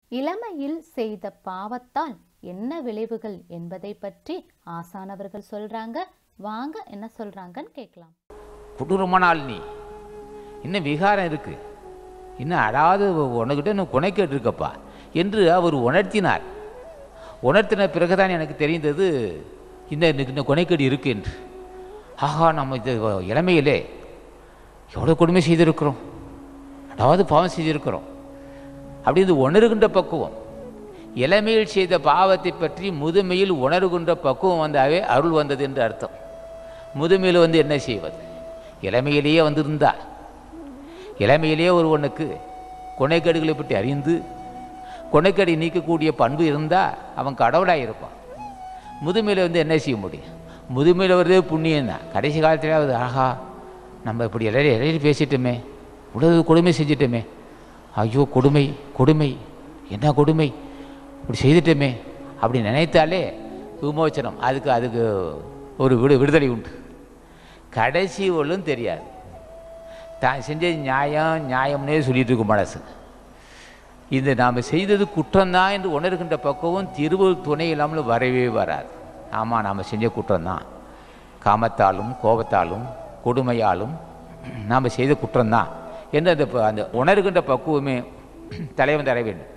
இளமையில் செய்த பாவத்தால் என்ன விளைவுகள் என்பதை பற்றி ஆசானவர்கள் சொல்றாங்க வாங்க என்ன சொல்றாங்கன்னு கேட்கலாம் கொடூரமான ஆள் நீ இன்னும் விகாரம் இருக்கு இன்னும் அதாவது உனக்கிட்ட இன்னும் குணைக்கேட்டு இருக்கப்பா என்று அவர் உணர்த்தினார் உணர்த்தின பிறகுதான் எனக்கு தெரிந்தது இந்த இந்த குணைக்கேடு இருக்கு என்று ஆஹா நம்ம இந்த இளமையிலே எவ்வளோ கொடுமை செய்திருக்கிறோம் அதாவது பாவம் செய்திருக்கிறோம் அப்படி இது உணர்கின்ற பக்குவம் இளமையில் செய்த பாவத்தை பற்றி முதுமையில் உணர்கின்ற பக்குவம் வந்தாவே அருள் வந்தது என்று அர்த்தம் முதுமையில் வந்து என்ன செய்வது இளமையிலேயே வந்திருந்தா இளமையிலேயே ஒருவனுக்கு கொனைக்கேடுகளை பற்றி அறிந்து கொனைக்கேடை நீக்கக்கூடிய பண்பு இருந்தால் அவன் கடவுளாக இருப்பான் முதுமையில் வந்து என்ன செய்ய முடியும் முதுமையில் வருதே புண்ணியம் தான் கடைசி காலத்தில் அது ஆஹா நம்ம இப்படி எல்லாரும் எல்லாரும் பேசிட்டோமே இவ்வளவு கொடுமை செஞ்சிட்டோமே ஐயோ கொடுமை கொடுமை என்ன கொடுமை இப்படி செய்துட்டோமே அப்படி நினைத்தாலே விமோச்சனம் அதுக்கு அதுக்கு ஒரு விடு விடுதலை உண்டு கடைசி ஒன்றும் தெரியாது தான் செஞ்சது நியாயம் நியாயம்னே சொல்லிட்டு இருக்கும் மனசு இது நாம் செய்தது குற்றம்தான் என்று உணர்கின்ற பக்குவம் திருவள் துணை இல்லாமல் வரவே வராது ஆமாம் நாம் செஞ்ச குற்றம்தான் காமத்தாலும் கோபத்தாலும் கொடுமையாலும் நாம் செய்த குற்றம்தான் என்று அந்த ப- அந்த உணர்கின்ற பக்குவமே தலைவன் தர வேண்டும்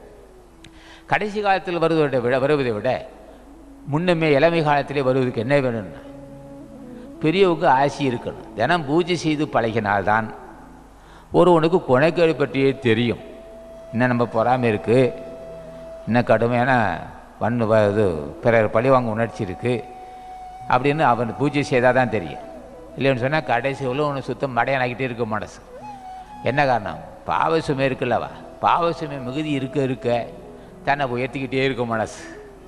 கடைசி காலத்தில் வருவதை விட வருவதை விட முன்னமே இளமை காலத்திலே வருவதற்கு என்ன வேணும்னா பெரியவங்க ஆசி இருக்கணும் தினம் பூஜை செய்து பழகினால்தான் ஒருவனுக்கு குணைக்கேடு பற்றியே தெரியும் இன்னும் நம்ம பொறாமை இருக்குது இன்னும் கடுமையான வன் வ- இது பிறர் பழிவாங்க உணர்ச்சி இருக்குது அப்படின்னு அவன் பூஜை செய்தால் தான் தெரியும் இல்லைன்னு சொன்னால் கடைசி உள்ள ஒன்று சுத்தம் மடையனாகிட்டே இருக்க மனசு என்ன காரணம் பாவ சுமை இருக்குல்லவா பாவ சுமை மிகுதி இருக்க இருக்க தன்னை உயர்த்திக்கிட்டே இருக்கும் மனசு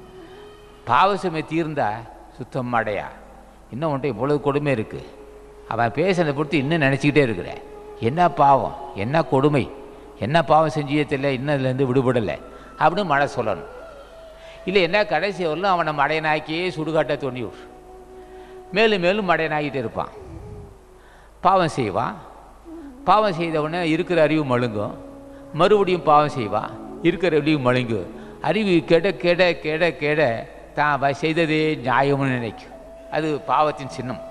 பாவ சுமை தீர்ந்தா சுத்தம் அடையா இன்னும் உன்ட்ட இவ்வளவு கொடுமை இருக்குது அவன் பேசுனதை பொறுத்து இன்னும் நினச்சிக்கிட்டே இருக்கிறேன் என்ன பாவம் என்ன கொடுமை என்ன பாவம் செஞ்சியே தெரியல இன்னும் இதுலேருந்து விடுபடலை அப்படின்னு மழை சொல்லணும் இல்லை என்ன கடைசி வரலும் அவனை மடையனாக்கியே சுடுகாட்டை தோண்டி விடு மேலும் மேலும் மடையனாகிட்டே இருப்பான் பாவம் செய்வான் பாவம் செய்தவனே இருக்கிற அறிவு மழுங்கும் மறுபடியும் பாவம் செய்வான் இருக்கிற அறிவு மழுங்கும் அறிவு கெட கெட கெட கெட தான் அவன் செய்ததே நியாயம்னு நினைக்கும் அது பாவத்தின் சின்னம்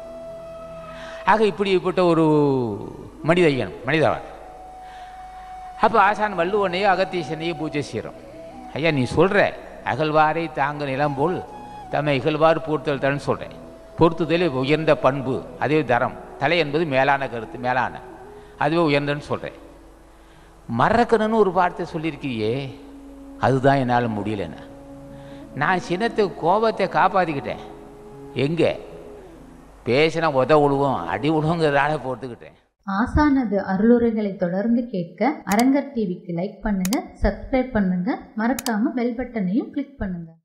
ஆக இப்படிப்பட்ட ஒரு மனித இயனம் மனிதவன் அப்போ ஆசான் வள்ளுவனையோ அகத்தீசனையோ பூஜை செய்கிறோம் ஐயா நீ சொல்கிற அகழ்வாரை தாங்க நிலம் போல் தம்மை இகழ்வார் பொறுத்தல் தரன்னு சொல்கிறேன் பொறுத்துதலே உயர்ந்த பண்பு அதே தரம் தலை என்பது மேலான கருத்து மேலான அதுவே உயர்ந்தன்னு சொல்கிறேன் மறக்கணும்னு ஒரு வார்த்தை சொல்லியிருக்கியே அதுதான் என்னால் முடியலன்னு நான் சின்னத்து கோபத்தை காப்பாற்றிக்கிட்டேன் எங்கே பேசினா உத விழுவோம் அடி விழுவோங்கிறதால போட்டுக்கிட்டேன் ஆசானது அருளுரைகளை தொடர்ந்து கேட்க அரங்கர் டிவிக்கு லைக் பண்ணுங்க சப்ஸ்கிரைப் பண்ணுங்க மறக்காம பெல் பட்டனையும் கிளிக் பண்ணுங்க